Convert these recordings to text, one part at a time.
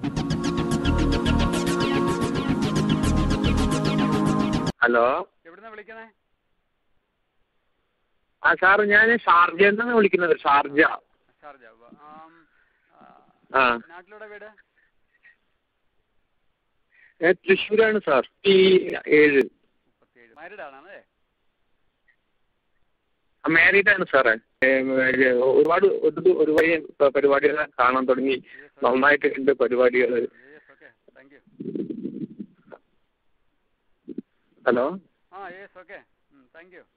Hello എവിടുന്നാ വിളിക്കുന്നേ ആ സാർ ഞാൻ ഷാർജയിൽ നിന്നാണ് വിളിക്കുന്നത് ഷാർജ ഷാർജ ഉവ്വ. ആം, ആ, ആ നാട്ടിലെവിടെ വീട് ഞാൻ തൃശ്ശൂരാണ് സാർ ഈ ഏഴ് മുപ്പത്തിയേഴ് മാരീഡ് ആണല്ലേ മാരീഡ് ആണ് സാറേ ഏ, ഏ, ഒരുപാട് ഒരു ഒരുപാട് പരിപാടികൾ കാണാൻ തുടങ്ങി നന്നായിട്ട് ഉണ്ട് പരിപാടികൾ yes okay thank you hello ആ യെസ് ഓക്കെ താങ്ക് യു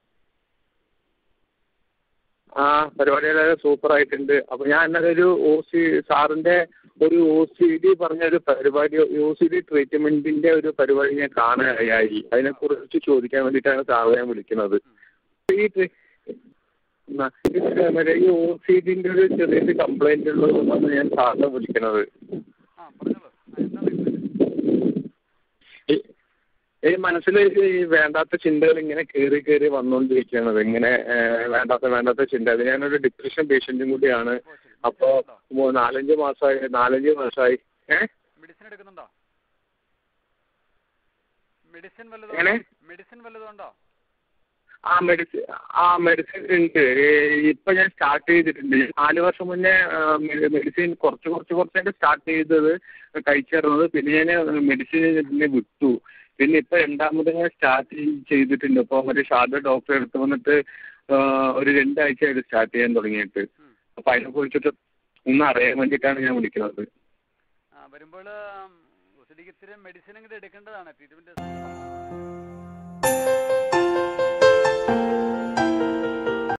ആ പരിപാടികളൊക്കെ സൂപ്പർ ആയിട്ടുണ്ട് അപ്പൊ ഞാൻ ഇന്നലെ ഒരു ഒ സി സാറിന്റെ ഒരു ഒ സി ഡി പറഞ്ഞൊരു പരിപാടി ഒ സി ഡി ട്രീറ്റ്മെന്റിന്റെ ഒരു പരിപാടി ഞാൻ കാണാനായി അതിനെ കുറിച്ച് ചോദിക്കാൻ വേണ്ടിയിട്ടാണ് സാറ് ഞാൻ വിളിക്കുന്നത് ഈ ട്രീ- ന- ഇത് മറ്റേ ഈ ഒ സി ഡിന്റെ ഒരു ചെറിയൊരു കംപ്ലൈന്റ് ഉള്ളതുകൊണ്ടാണ് ഞാൻ സാറിനെ വിളിക്കുന്നത് ആ പറഞ്ഞോളൂ ആ, എന്താണ് ഇത്? ഈ- ഈ മനസ്സിൽ ഈ വേണ്ടാത്ത ചിന്തകൾ ഇങ്ങനെ കയറി കയറി വന്നുകൊണ്ടിരിക്കുകയാണ് ഇങ്ങനെ ഏഹ്, വേണ്ടാത്ത വേണ്ടാത്ത ചിന്ത അത് ഞാനൊരു ഡിപ്രഷൻ പേഷ്യന്റും കൂടിയാണ് ഓ, ശരി. അപ്പോ മെഡിസിൻ എടുക്കുന്നുണ്ടോ? മൂ- നാലഞ്ച് മാസമായി നാലഞ്ച് മാസമായി ഏഹ് മെഡിസിൻ എടുക്കുന്നുണ്ടോ മെഡിസിൻ വല്ലതും എങ്ങനെ? മെഡിസിൻ വല്ലതും ഉണ്ടോ ആ മെഡിസിൻ ആ മെഡിസിൻ ഉണ്ട് ഏഹ്, ഇപ്പൊ ഞാൻ സ്റ്റാർട്ട് ചെയ്തിട്ടുണ്ട് നാല് വർഷം മുന്നേ മെഡിസിൻ കുറച്ച് കുറച്ച് കുറച്ചായിട്ട് സ്റ്റാർട്ട് ചെയ്തത് കഴിച്ചിരുന്നത് പിന്നെ ഞാൻ മെഡിസിൻ പിന്നെ വിട്ടു പിന്നെ ഇപ്പൊ രണ്ടാമത് ഞാൻ സ്റ്റാർട്ട് ചെയ്തിട്ടുണ്ട് ഇപ്പൊ മറ്റേ ഷാർജ ഡോക്ടറെ അടുത്ത് വന്നിട്ട് ആ, ഒരു രണ്ടാഴ്ചയായിട്ട് സ്റ്റാർട്ട് ചെയ്യാൻ തുടങ്ങിയിട്ട് ഉം. അപ്പൊ അതിനെ കുറിച്ചിട്ട് ഒന്ന് അറിയാൻ വേണ്ടിയിട്ടാണ് ഞാൻ വിളിക്കുന്നത് ആ വരുമ്പോൾ ഒസിഡിക്ക് ഇത്തിരി മെഡിസിൻ ഇങ്ങോട്ട് എടുക്കേണ്ടതാണ് ട്രീറ്റ്മെന്റ്